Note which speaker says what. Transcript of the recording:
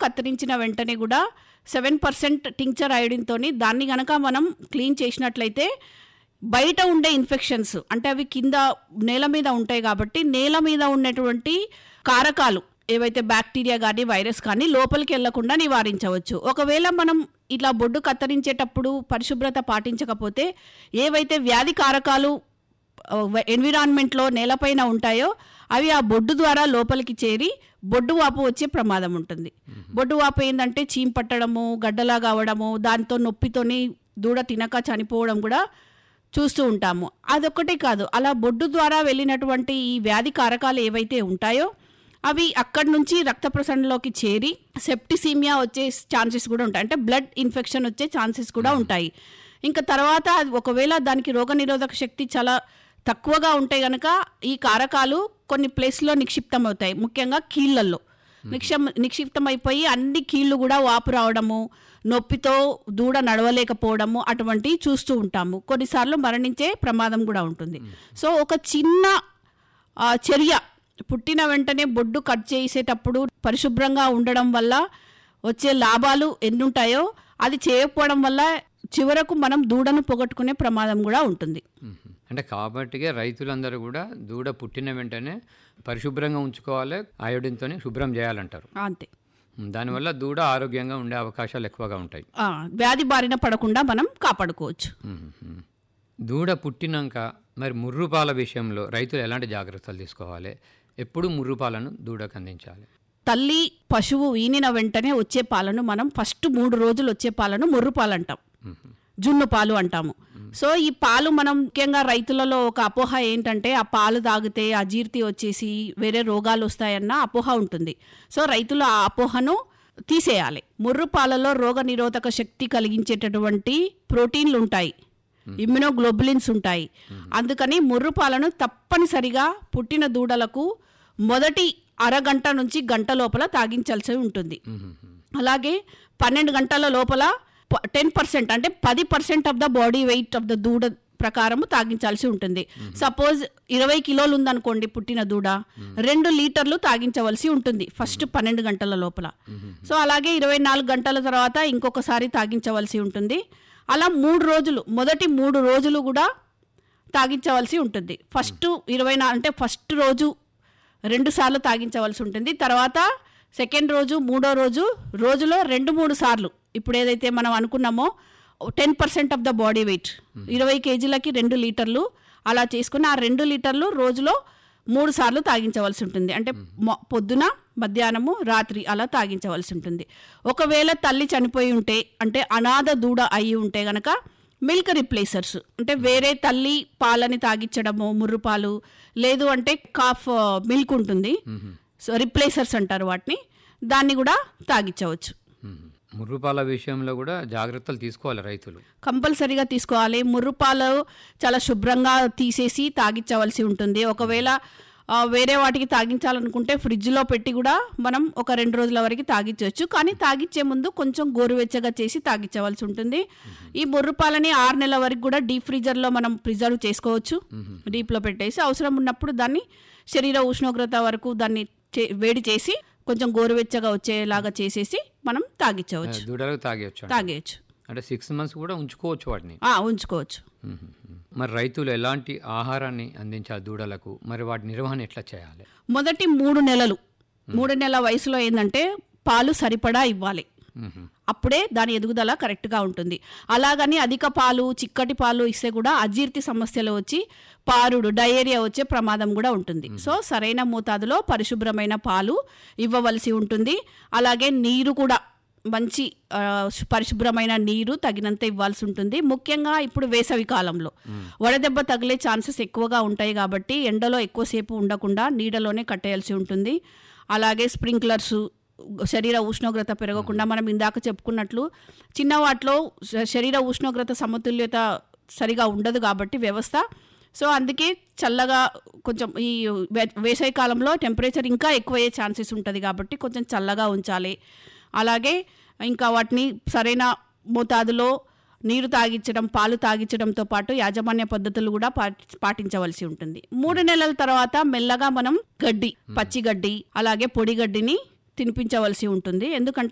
Speaker 1: కత్తిరించిన వెంటనే కూడా సెవెన్ పర్సెంట్ టింక్చర్ అయోడిన్తోని దాన్ని గనక మనం క్లీన్ చేసినట్లయితే బయట ఉండే ఇన్ఫెక్షన్స్ అంటే అవి కింద నేల మీద ఉంటాయి కాబట్టి నేల మీద ఉన్నటువంటి కారకాలు ఏవైతే బ్యాక్టీరియా కానీ వైరస్ కానీ లోపలికి వెళ్లకుండా నివారించవచ్చు ఒకవేళ మనం ఇట్లా బొడ్డు కత్తిరించేటప్పుడు పరిశుభ్రత పాటించకపోతే ఏవైతే వ్యాధి కారకాలు ఎన్విరాన్మెంట్లో నేలపైన ఉంటాయో అవి ఆ బొడ్డు ద్వారా లోపలికి చేరి బొడ్డు వాపు వచ్చే ప్రమాదం ఉంటుంది బొడ్డు వాపు ఏంటంటే చీమ్ పట్టడము గడ్డలాగా అవడము దాంతో నొప్పితోని దూడ తినక చనిపోవడం కూడా చూస్తూ ఉంటాము అదొక్కటే కాదు అలా బొడ్డు ద్వారా వెళ్ళినటువంటి ఈ వ్యాధి కారకాలు ఏవైతే ఉంటాయో అవి అక్కడి నుంచి రక్త ప్రసరణలోకి చేరి సెప్టిసీమియా వచ్చే ఛాన్సెస్ కూడా ఉంటాయి అంటే బ్లడ్ ఇన్ఫెక్షన్ వచ్చే ఛాన్సెస్ కూడా ఉంటాయి ఇంకా తర్వాత అది ఒకవేళ దానికి రోగనిరోధక శక్తి చాలా తక్కువగా ఉంటే గనక ఈ కారకాలు కొన్ని ప్లేస్లో నిక్షిప్తం అవుతాయి ముఖ్యంగా కీళ్ళల్లో నిక్షం నిక్షిప్తం అయిపోయి అన్ని కీళ్ళు కూడా వాపు రావడము నొప్పితో దూడ నడవలేకపోవడము అటువంటివి చూస్తూ ఉంటాము కొన్నిసార్లు మరణించే ప్రమాదం కూడా ఉంటుంది సో ఒక చిన్న ఆ, చర్య పుట్టిన వెంటనే బొడ్డు కట్ చేసేటప్పుడు పరిశుభ్రంగా ఉండడం వల్ల వచ్చే లాభాలు ఎన్నుంటాయో అది చేయకపోవడం వల్ల చివరకు మనం దూడను పొగట్టుకునే ప్రమాదం కూడా ఉంటుంది
Speaker 2: మ్మ్. అంటే కాబట్టిగా రైతులందరూ కూడా దూడ పుట్టిన వెంటనే పరిశుభ్రంగా ఉంచుకోవాలి అయోడిన్తో శుభ్రం చేయాలంటారు
Speaker 1: అంతే
Speaker 2: మ్మ్. దానివల్ల దూడ ఆరోగ్యంగా ఉండే అవకాశాలు ఎక్కువగా ఉంటాయి
Speaker 1: ఆ, వ్యాధి బారిన పడకుండా మనం కాపాడుకోవచ్చు
Speaker 2: మ్మ్. మ్మ్. దూడ పుట్టినాక మరి ముర్రుపాల విషయంలో రైతులు ఎలాంటి జాగ్రత్తలు తీసుకోవాలి ఎప్పుడు ముర్రుపాలను దూడకు అందించాలి
Speaker 1: తల్లి పశువు ఈనిన వెంటనే వచ్చే పాలను మనం ఫస్ట్ మూడు రోజులు వచ్చే పాలను ముర్రు పాలు అంటాం
Speaker 2: మ్మ్.
Speaker 1: జున్ను పాలు అంటాము సో ఈ పాలు మనం ముఖ్యంగా రైతులలో ఒక అపోహ ఏంటంటే ఆ పాలు తాగితే అజీర్తి వచ్చేసి వేరే రోగాలు వస్తాయన్న అపోహ ఉంటుంది సో రైతులు ఆ అపోహను తీసేయాలి ముర్రు పాలలో రోగ నిరోధక శక్తి కలిగించేటటువంటి ప్రోటీన్లు ఉంటాయి ఇమ్యునోగ్లోబులిన్స్ ఉంటాయి అందుకని ముర్రు పాలను తప్పనిసరిగా పుట్టిన దూడలకు మొదటి అరగంట నుంచి గంట లోపల తాగించాల్సి ఉంటుంది
Speaker 2: మ్మ్.
Speaker 1: అలాగే పన్నెండు గంటల లోపల టెన్ పర్సెంట్ అంటే పది percent of the body weight of the దూడ ప్రకారము తాగించాల్సి ఉంటుంది సపోజ్ ఇరవై కిలోలు ఉందనుకోండి పుట్టిన దూడ రెండు లీటర్లు తాగించవలసి ఉంటుంది ఫస్ట్ పన్నెండు గంటల లోపల సో అలాగే ఇరవై నాలుగు గంటల తర్వాత ఇంకొకసారి తాగించవలసి ఉంటుంది అలా మూడు రోజులు మొదటి మూడు రోజులు కూడా తాగించవలసి ఉంటుంది ఫస్ట్ ఇరవై నా అంటే ఫస్ట్ రోజు రెండు సార్లు తాగించవలసి ఉంటుంది తర్వాత సెకండ్ రోజు మూడో రోజు రోజులో రెండు మూడు సార్లు ఇప్పుడు ఏదైతే మనం అనుకున్నామో ten percent of the body weight ఇరవై కేజీలకి రెండు లీటర్లు అలా చేసుకుని ఆ రెండు లీటర్లు రోజులో మూడు సార్లు తాగించవలసి ఉంటుంది అంటే మొ- పొద్దున మధ్యాహ్నము రాత్రి అలా తాగించవలసి ఉంటుంది ఒకవేళ తల్లి చనిపోయి ఉంటే అంటే అనాథ దూడ అయి ఉంటే గనక మిల్క్ రిప్లేసర్స్ అంటే వేరే తల్లి పాలని తాగించడము ముర్రు పాలు లేదు అంటే కాఫ్ మిల్క్ ఉంటుంది సో రిప్లేసర్స్ అంటారు వాటిని దాన్ని కూడా తాగించవచ్చు
Speaker 2: మ్మ్. ముర్రుపాల విషయంలో కూడా జాగ్రత్తలు తీసుకోవాలి రైతులు
Speaker 1: కంపల్సరీగా తీసుకోవాలి ముర్రుపాలు చాలా శుభ్రంగా తీసేసి తాగించవలసి ఉంటుంది ఒకవేళ ఆ, వేరే వాటికి తాగించాలనుకుంటే ఫ్రిడ్జ్లో పెట్టి కూడా మనం ఒక రెండు రోజుల వరకు తాగించవచ్చు కానీ తాగించే ముందు కొంచెం గోరువెచ్చగా చేసి తాగించవలసి ఉంటుంది ఈ ముర్రుపాలని ఆరు నెలల వరకు కూడా డీప్ ఫ్రీజర్లో మనం ప్రిజర్వ్ చేసుకోవచ్చు డీప్లో పెట్టేసి అవసరం ఉన్నప్పుడు దాన్ని శరీర ఉష్ణోగ్రత వరకు దాన్ని చే- వేడి చేసి కొంచెం గోరువెచ్చగా వచ్చేలాగా చేసేసి మనం తాగించవచ్చు
Speaker 2: దూడలకు తాగేయచ్చు
Speaker 1: తాగేయచ్చు
Speaker 2: అంటే సిక్స్ మంత్స్ కూడా ఉంచుకోవచ్చు వాటిని
Speaker 1: ఆ, ఉంచుకోవచ్చు
Speaker 2: మ్మ్. మరి రైతులు ఎలాంటి ఆహారాన్ని అందించాలి దూడలకు మరి వాటి నిర్వహణ ఎట్లా చేయాలి
Speaker 1: మొదటి మూడు నెలలు మూడు నెలల వయసులో ఏంటంటే పాలు సరిపడా ఇవ్వాలి
Speaker 2: మ్మ్.
Speaker 1: అప్పుడే దాని ఎదుగుదల కరెక్ట్గా ఉంటుంది అలాగని అధిక పాలు చిక్కటి పాలు ఇస్తే కూడా అజీర్తి సమస్యలు వచ్చి పారుడు డయేరియా వచ్చే ప్రమాదం కూడా ఉంటుంది సో సరైన మోతాదులో పరిశుభ్రమైన పాలు ఇవ్వవలసి ఉంటుంది అలాగే నీరు కూడా మంచి ఆ, పరిశుభ్రమైన నీరు తగినంత ఇవ్వాల్సి ఉంటుంది ముఖ్యంగా ఇప్పుడు వేసవి కాలంలో వడదెబ్బ తగిలే ఛాన్సెస్ ఎక్కువగా ఉంటాయి కాబట్టి ఎండలో ఎక్కువసేపు ఉండకుండా నీడలోనే కట్టేయాల్సి ఉంటుంది అలాగే స్ప్రింక్లర్స్ శరీర ఉష్ణోగ్రత పెరగకుండా మనం ఇందాక చెప్పుకున్నట్లు చిన్న వాటిలో శ- శరీర ఉష్ణోగ్రత సమతుల్యత సరిగా ఉండదు కాబట్టి వ్యవస్థ సో అందుకే చల్లగా కొంచెం ఈ వే- వేసవి కాలంలో టెంపరేచర్ ఇంకా ఎక్కువయ్యే ఛాన్సెస్ ఉంటుంది కాబట్టి కొంచెం చల్లగా ఉంచాలి అలాగే ఇంకా వాటిని సరైన మోతాదులో నీరు తాగించడం పాలు తాగించడంతో పాటు యాజమాన్య పద్ధతులు కూడా పాటి- పాటించవలసి ఉంటుంది మూడు నెలల తర్వాత మెల్లగా మనం గడ్డి పచ్చి గడ్డి అలాగే పొడి గడ్డిని తినిపించవలసి ఉంటుంది ఎందుకంటే